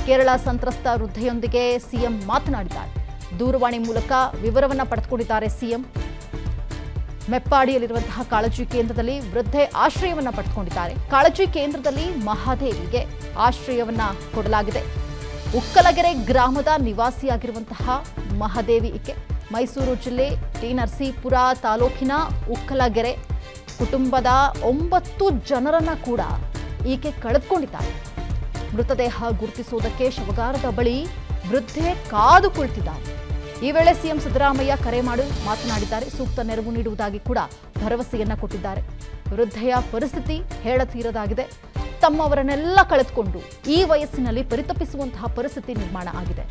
ಕೇರಳ ಸಂತ್ರಸ್ತ ವೃದ್ಧೆಯೊಂದಿಗೆ ಸಿಎಂ ಮಾತನಾಡಿದ್ದಾರೆ ದೂರವಾಣಿ ಮೂಲಕ ವಿವರವನ್ನ ಪಡೆದುಕೊಂಡಿದ್ದಾರೆ ಸಿಎಂ ಮೆಪ್ಪಾಡಿಯಲ್ಲಿರುವಂತಹ ಕಾಳಜಿ ಕೇಂದ್ರದಲ್ಲಿ ವೃದ್ಧೆ ಆಶ್ರಯವನ್ನ ಪಡೆದುಕೊಂಡಿದ್ದಾರೆ ಕಾಳಜಿ ಕೇಂದ್ರದಲ್ಲಿ ಮಹಾದೇವಿಗೆ ಆಶ್ರಯವನ್ನ ಕೊಡಲಾಗಿದೆ ಉಕ್ಕಲಗೆರೆ ಗ್ರಾಮದ ನಿವಾಸಿಯಾಗಿರುವಂತಹ ಮಹಾದೇವಿ ಈಕೆ ಮೈಸೂರು ಜಿಲ್ಲೆ ಟಿ ನರಸೀಪುರ ತಾಲೂಕಿನ ಉಕ್ಕಲಗೆರೆ ಕುಟುಂಬದ ಒಂಬತ್ತು ಜನರನ್ನ ಕೂಡ ಈಕೆ ಕಳೆದುಕೊಂಡಿದ್ದಾರೆ ಮೃತದೇಹ ಗುರುತಿಸುವುದಕ್ಕೆ ಶವಗಾರದ ಬಳಿ ವೃದ್ಧೆ ಕಾದು ಕುಳಿತಿದ್ದಾರೆ ಈ ವೇಳೆ ಸಿಎಂ ಸಿದ್ದರಾಮಯ್ಯ ಕರೆ ಮಾಡಿ ಮಾತನಾಡಿದ್ದಾರೆ ಸೂಕ್ತ ನೆರವು ನೀಡುವುದಾಗಿ ಕೂಡ ಭರವಸೆಯನ್ನ ಕೊಟ್ಟಿದ್ದಾರೆ ವೃದ್ಧೆಯ ಪರಿಸ್ಥಿತಿ ಹೇಳತೀರದಾಗಿದೆ ತಮ್ಮವರನ್ನೆಲ್ಲ ಕಳೆದುಕೊಂಡು ಈ ವಯಸ್ಸಿನಲ್ಲಿ ಪರಿತಪಿಸುವಂತಹ ಪರಿಸ್ಥಿತಿ ನಿರ್ಮಾಣ ಆಗಿದೆ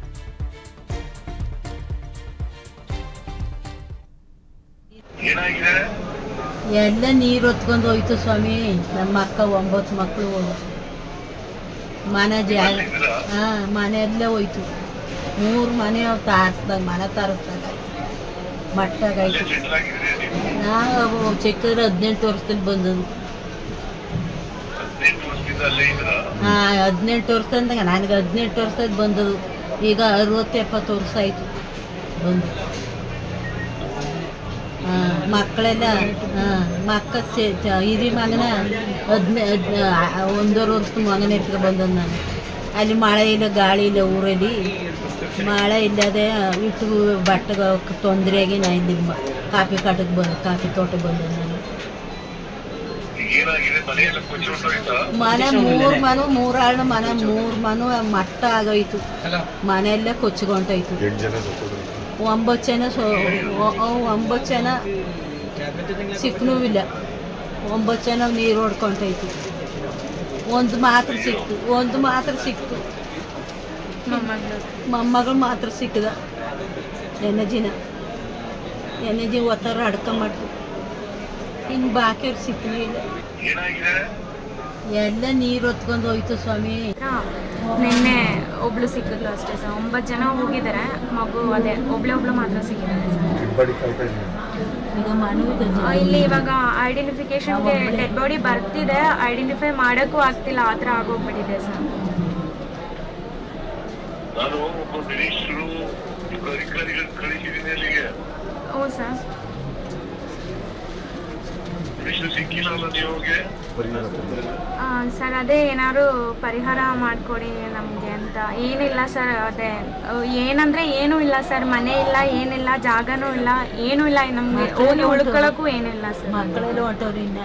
ಏನಾಗಿದೆ ಎಲ್ಲ ನೀರು ಹೊತ್ಕೊಂಡು ಹೋಯ್ತು ಸ್ವಾಮಿ ನಮ್ಮ ಅಕ್ಕ ಒಂಬತ್ತು ಮಕ್ಕಳು ಮನೆ ಜಾಗ ಹಾಂ ಮನೆ ಎಲ್ಲ ಹೋಯ್ತು ಮೂರು ಮನೆ ತಾರಿಸ್ದಾಗ ಮನೆ ತಾರಿಸ್ದಾಗ ಮಟ್ಟಾಗಾಯ್ತು ಸೆಟ್ಲ್ ಆಗಿದ್ರೆ ನೀವು ನಾವು ಚಿಕ್ಕದ್ರೆ ಹದಿನೆಂಟು ವರ್ಷದಲ್ಲಿ ಬಂದದ್ದು ಹದಿನೆಂಟು ವರ್ಷದಿಂದ ಅಲ್ಲೇ ಇದ್ರ ಹಾಂ ಹದಿನೆಂಟು ವರ್ಷದಿಂದ ನನಗೆ ಹದಿನೆಂಟು ವರ್ಷದಲ್ಲಿ ಬಂದದ್ದು ಈಗ ಅರವತ್ತು ಎಪ್ಪತ್ತು ವರ್ಷ ಆಯಿತು ಬಂದು ಹಾಂ ಮಕ್ಕಳೆಲ್ಲ ಹಾಂ ಮಕ್ಕ ಸೆ ಚ- ಹಿರಿ ಮಗನ ಹದಿನೆ ಒಂದೂವರೆ ವರ್ಷದ ಮಗನ ಎತ್ಕೊ ಬಂದದ್ದು ನಾನು ಅಲ್ಲಿ ಮಳೆ ಇಲ್ಲ ಗಾಳಿ ಇಲ್ಲ ಊರಲ್ಲಿ ಮಳೆ ಇಲ್ಲದೆ ಇಟ್ಟು ಬಟ್ಟೆಗೆ ತೊಂದರೆಯಾಗಿ ನಾನು ಇಲ್ಲಿ ಮ- ಕಾಫಿ ಕಾಟಕ್ಕೆ ಬಂದು ಕಾಫಿ ತೋಟಕ್ಕೆ ಬಂದದ್ದು ನಾನು ಈಗ ಏನಾಗಿದೆ ಮನೆಯೆಲ್ಲ ಕೊಚ್ಚಿ ಹೊಂಟೋಯ್ತಾ ಮನೆ ಮೂರು ಮನೆ ಮೂರಾಳು ಮನೆ ಮೂರು ಮನೆ ಮಟ್ಟ ಆಗೋಯ್ತು ಮನೆಯಲ್ಲೇ ಕೊಚ್ಚಿಕೊಂಡೋಯ್ತು ಎಂಟು ಜನ ಸತ್ತೋದ್ರು ಒಂಬತ್ತು ಜನ ಸೊ ಒ- ಒ- ಒಂಬತ್ತು ಜನ ಸಿಕ್ಕನೂ ಇಲ್ಲ ಒಂಬತ್ತು ಜನ ನೀರು ಹೊಡ್ಕೊಂಡೋಯ್ತು ಒಂದು ಮಾತ್ರ ಸಿಕ್ತು ಒಂದು ಮಾತ್ರ ಸಿಕ್ತು ಮೊಮ್ಮಗಳು ಮಾತ್ರ ಸಿಕ್ಕದ ಎನಜಿನ ಎನಜಿ ಒತ್ತಾರ ಅಡ್ಕೊಂಬಟ್ಟು ಇನ್ನು ಬಾಕಿಯವ್ರು ಸಿಕ್ಕನೇ ಇಲ್ಲ ಏನಾಗಿದೆ ಎಲ್ಲ ನೀರು ಹೊತ್ಕೊಂಡು ಹೋಯ್ತು ಸ್ವಾಮಿ ನಿನ್ನೆ ಒಬ್ಳು ಸಿಕ್ಕಿದ್ಲು ಅಷ್ಟೇ ಸರ್ ಒಂಬತ್ತು ಜನ ಹೋಗಿದ್ದಾರೆ ಮಗು ಅದೇ ಒಬ್ಳೆ ಒಬ್ಳು ಮಾತ್ರ ಸಿಕ್ಕಿದ್ದಾರೆ ಸರ್ ಹಿಂಬಡಿ ಕಾಯ್ತಾ ಇದ್ದೀನಿ ಈಗ ಮನವಿ ಆ, ಇಲ್ಲಿ ಇವಾಗ ಐಡೆಂಟಿಫಿಕೇಶನ್ಗೆ ಡೆಡ್ ಬಾಡಿ ಬರ್ತಿದೆ ಐಡೆಂಟಿಫೈ ಮಾಡೋಕ್ಕೂ ಆಗ್ತಿಲ್ಲ ಆ ಥರ ಆಗೋಗ್ಬಿಟ್ಟಿದೆ ಸರ್ ನಾನು ಒಬ್ಬ ಮಿನಿಸ್ಟ್ರು ಇಬ್ಬರು ಅಧಿಕಾರಿಗಳು ಕಳಿಸಿದ್ದೀನಿ ಅಲ್ಲಿಗೆ ಹ್ಞೂ ಸರ್ ಮಿನಿಸ್ಟ್ರು ಸಿಕ್ಕಿಲ್ಲ ಅಲ್ಲ ನೀವುಗೆ ಆ, ಸರ್ ಅದೇ ಏನಾದ್ರು ಪರಿಹಾರ ಮಾಡಿಕೊಡಿ ನಮಗೆ ಅಂತ ಏನಿಲ್ಲ ಸರ್ ಅದೇ ಆ, ಏನಂದ್ರೆ ಏನೂ ಇಲ್ಲ ಸರ್ ಮನೆ ಇಲ್ಲ ಏನಿಲ್ಲ ಜಾಗನೂ ಇಲ್ಲ ಏನೂ ಇಲ್ಲ ನಮಗೆ ಹೋಗಿ ಉಳ್ಕೊಳ್ಳೋಕ್ಕೂ ಏನಿಲ್ಲ ಸರ್ ಮಕ್ಕಳೆಲ್ಲ ಹೊಂಟವ್ರಿ ಇನ್ನ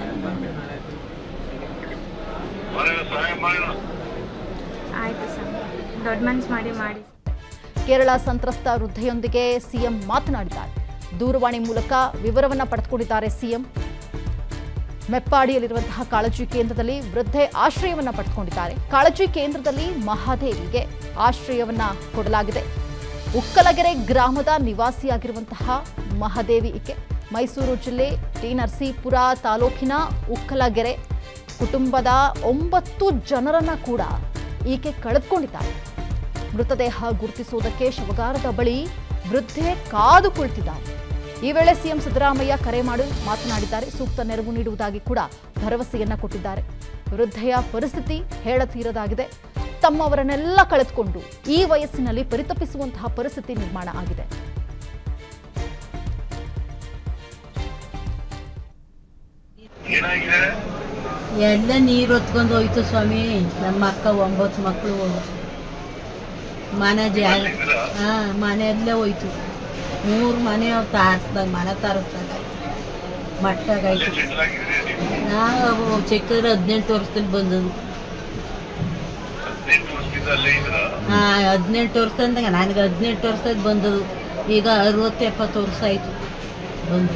ಮನೆಯ ಸಹಾಯ ಮಾಡೋಣ ಆಯಿತು ಸರ್ ದೊಡ್ಡ ಮನ್ಸು ಮಾಡಿ ಮಾಡಿ ಕೇರಳ ಸಂತ್ರಸ್ತ ವೃದ್ಧೆಯೊಂದಿಗೆ ಸಿಎಂ ಮಾತನಾಡಿದ್ದಾರೆ ದೂರವಾಣಿ ಮೂಲಕ ವಿವರವನ್ನ ಪಡೆದುಕೊಂಡಿದ್ದಾರೆ ಸಿಎಂ ಮೆಪ್ಪಾಡಿಯಲ್ಲಿರುವಂತಹ ಕಾಳಜಿ ಕೇಂದ್ರದಲ್ಲಿ ವೃದ್ಧೆ ಆಶ್ರಯವನ್ನ ಪಡೆದುಕೊಂಡಿದ್ದಾರೆ ಕಾಳಜಿ ಕೇಂದ್ರದಲ್ಲಿ ಮಹಾದೇವಿಗೆ ಆಶ್ರಯವನ್ನ ಕೊಡಲಾಗಿದೆ ಉಕ್ಕಲಗೆರೆ ಗ್ರಾಮದ ನಿವಾಸಿಯಾಗಿರುವಂತಹ ಮಹಾದೇವಿ ಈಕೆ ಮೈಸೂರು ಜಿಲ್ಲೆ ಟಿ ನರಸೀಪುರ ತಾಲೂಕಿನ ಉಕ್ಕಲಗೆರೆ ಕುಟುಂಬದ ಒಂಬತ್ತು ಜನರನ್ನ ಕೂಡ ಈಕೆ ಕಳೆದುಕೊಂಡಿದ್ದಾರೆ ಮೃತದೇಹ ಗುರುತಿಸುವುದಕ್ಕೆ ಶವಗಾರದ ಬಳಿ ವೃದ್ಧೆ ಕಾದು ಕುಳಿತಿದ್ದಾರೆ ಈ ವೇಳೆ ಸಿಎಂ ಸಿದ್ದರಾಮಯ್ಯ ಕರೆ ಮಾಡಿ ಮಾತನಾಡಿದ್ದಾರೆ ಸೂಕ್ತ ನೆರವು ನೀಡುವುದಾಗಿ ಕೂಡ ಭರವಸೆಯನ್ನ ಕೊಟ್ಟಿದ್ದಾರೆ ವೃದ್ಧೆಯ ಪರಿಸ್ಥಿತಿ ಹೇಳತೀರದಾಗಿದೆ ತಮ್ಮವರನ್ನೆಲ್ಲ ಕಳೆದುಕೊಂಡು ಈ ವಯಸ್ಸಿನಲ್ಲಿ ಪರಿತಪಿಸುವಂತಹ ಪರಿಸ್ಥಿತಿ ನಿರ್ಮಾಣ ಆಗಿದೆ ಏನಾಗಿದೆ ಎಲ್ಲ ನೀರು ಹೊತ್ಕೊಂಡು ಹೋಯ್ತು ಸ್ವಾಮಿ ನಮ್ಮ ಅಕ್ಕ ಒಂಬತ್ತು ಮಕ್ಕಳು ಮನೆ ಜಾಗ ಹಾಂ ಮನೆ ಎಲ್ಲ ಹೋಯ್ತು ಮೂರು ಮನೆ ತಾರಿಸ್ದಾಗ ಮನೆ ತಾರಿಸ್ದಾಗ ಮಟ್ಟಾಗಾಯ್ತು ಸೆಟ್ಲ್ ಆಗಿದ್ರೆ ನೀವು ನಾವು ಚಿಕ್ಕದ್ರೆ ಹದಿನೆಂಟು ವರ್ಷದಲ್ಲಿ ಬಂದದ್ದು ಹದಿನೆಂಟು ವರ್ಷದಿಂದ ಅಲ್ಲೇ ಇದ್ರ ಹಾಂ ಹದಿನೆಂಟು ವರ್ಷದಿಂದ ನನಗೆ ಹದಿನೆಂಟು ವರ್ಷದಲ್ಲಿ ಬಂದದ್ದು ಈಗ ಅರವತ್ತು ಎಪ್ಪತ್ತು ವರ್ಷ ಆಯಿತು ಬಂದು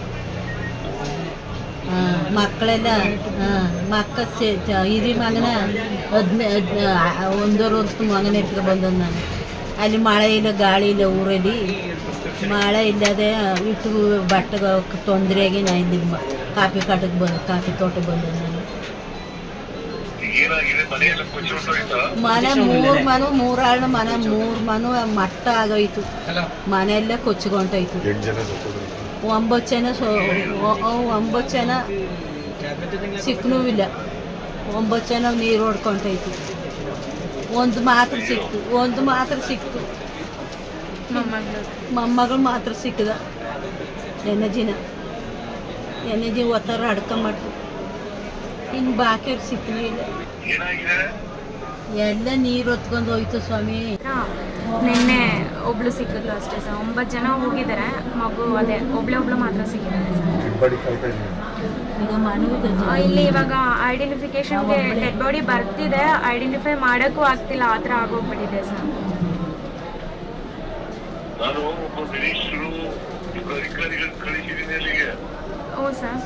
ಹಾಂ ಮಕ್ಕಳೆಲ್ಲ ಹಾಂ ಮಕ್ಕ ಸೆ ಚ- ಹಿರಿ ಮಗನ ಹದಿನೆ ಒಂದೂವರೆ ವರ್ಷದ ಮಗನ ಎತ್ಕೊ ಬಂದದ್ದು ನಾನು ಅಲ್ಲಿ ಮಳೆ ಇಲ್ಲ ಗಾಳಿ ಇಲ್ಲ ಊರಲ್ಲಿ ಮಳೆ ಇಲ್ಲದೆ ಇಟ್ಟು ಬಟ್ಟೆಗೆ ತೊಂದರೆಯಾಗಿ ನಾನು ಇಲ್ಲಿ ಮ- ಕಾಫಿ ಕಾಟಕ್ಕೆ ಬಂದು ಕಾಫಿ ತೋಟಕ್ಕೆ ಬಂದದ್ದು ನಾನು ಈಗ ಏನಾಗಿದೆ ಮನೆಯೆಲ್ಲ ಕೊಚ್ಚಿ ಹೊಂಟೋಯ್ತಾ ಮನೆ ಮೂರು ಮನೆ ಮೂರಾಳು ಮನೆ ಮೂರು ಮನೆ ಮಟ್ಟ ಆಗೋಯ್ತು ಮನೆಯಲ್ಲೇ ಕೊಚ್ಚಿಕೊಂಡೋಯ್ತು ಎಂಟು ಜನ ಸತ್ತೋದ್ರು ಒಂಬತ್ತು ಜನ ಸೊ ಒ- ಒ- ಒಂಬತ್ತು ಜನ ಸಿಕ್ಕನೂ ಇಲ್ಲ ಒಂಬತ್ತು ಜನ ನೀರು ಹೊಡ್ಕೊಂಡೋಯ್ತು ಒಂದು ಮಾತ್ರ ಸಿಕ್ತು ಒಂದು ಮಾತ್ರ ಸಿಕ್ತು ಮೊಮ್ಮಗಳು ಮೊಮ್ಮಗಳು ಮಾತ್ರ ಸಿಕ್ಕದ ಎನಜಿನ ಎನಜಿ ಒತ್ತಾರ ಅಡ್ಕೊಂಬಟ್ಟು ಇನ್ನು ಬಾಕಿಯವ್ರು ಸಿಕ್ಕಲೇ ಇಲ್ಲ ಏನಾಗಿದೆ ಎಲ್ಲ ನೀರು ಹೊತ್ಕೊಂಡು ಹೋಯ್ತು ಸ್ವಾಮಿ ನಿನ್ನೆ ಒಬ್ಳು ಸಿಕ್ಕಿದ್ಲು ಅಷ್ಟೇ ಸರ್ ಒಂಬತ್ತು ಜನ ಹೋಗಿದ್ದಾರೆ ಮಗು ಅದೇ ಒಬ್ಳೆ ಒಬ್ಳು ಮಾತ್ರ ಸಿಕ್ಕಿದ್ದಾರೆ ಸರ್ ಈಗ ಮನೆಗೆ ಆ, ಇಲ್ಲಿ ಇವಾಗ ಐಡೆಂಟಿಫಿಕೇಶನ್ಗೆ ಡೆಡ್ ಬಾಡಿ ಬರ್ತಿದೆ ಐಡೆಂಟಿಫೈ ಮಾಡೋಕ್ಕೂ ಆಗ್ತಿಲ್ಲ ಆ ಥರ ಆಗೋಗ್ಬಿಟ್ಟಿದೆ ಸರ್ ನಾನು ಒಬ್ಬ ಮಿನಿಸ್ಟ್ರು ಇಬ್ಬರು ಅಧಿಕಾರಿಗಳು ಕಳಿಸಿದ್ದೀನಿ ಅಲ್ಲಿಗೆ ಹ್ಞೂ ಸರ್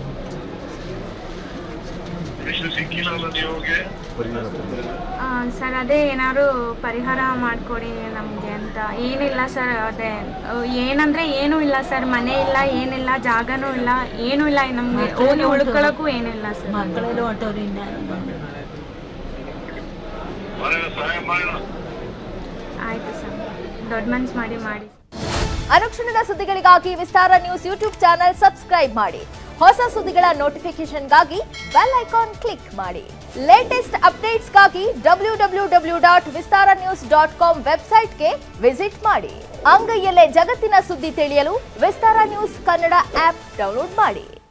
ಮಿನಿಸ್ಟ್ರು ಸಿಕ್ಕಿಲ್ಲ ಅಲ್ಲ ನೀವುಗೆ ಆ, ಸರ್ ಅದೇ ಏನಾದ್ರು ಪರಿಹಾರ ಮಾಡಿಕೊಡಿ ನಮಗೆ ಅಂತ ಏನಿಲ್ಲ ಸರ್ ಅದೇ ಆ, ಏನಂದ್ರೆ ಏನೂ ಇಲ್ಲ ಸರ್ ಮನೆ ಇಲ್ಲ ಏನಿಲ್ಲ ಜಾಗನೂ ಇಲ್ಲ ಏನೂ ಇಲ್ಲ ನಮಗೆ ಹೋಗಿ ಉಳ್ಕೊಳ್ಳೋಕ್ಕೂ ಏನಿಲ್ಲ ಸರ್ ಮಕ್ಕಳೆಲ್ಲ ಹೊಂಟವ್ರಿ ಇನ್ನ ಮನೆಗೆ ಸಹಾಯ ಮಾಡೋಣ ಆಯಿತು ಸರ್ ದೊಡ್ಡ ಮನ್ಸು ಮಾಡಿ ಮಾಡಿ ಅನುಕ್ಷಣದ ಸುದ್ದಿಗಳಿಗಾಗಿ Vistara news YouTube channel subscribe ಮಾಡಿ ಹೊಸ ಸುದ್ದಿಗಳ ನೋಟಿಫಿಕೇಶನ್ಗಾಗಿ ಬೆಲ್ ಐಕಾನ್ ಕ್ಲಿಕ್ ಮಾಡಿ ಲೇಟೆಸ್ಟ್ ಅಪ್ಡೇಟ್ಸ್ಗಾಗಿ W W W dot Vistara news dot com ವೆಬ್ಸೈಟ್ಗೆ ವಿಸಿಟ್ ಮಾಡಿ ಅಂಗೈಯಲ್ಲೇ ಜಗತ್ತಿನ ಸುದ್ದಿ ತಿಳಿಯಲು ವಿಸ್ತಾರ ನ್ಯೂಸ್ ಕನ್ನಡ ಆಪ್ ಡೌನ್ಲೋಡ್ ಮಾಡಿ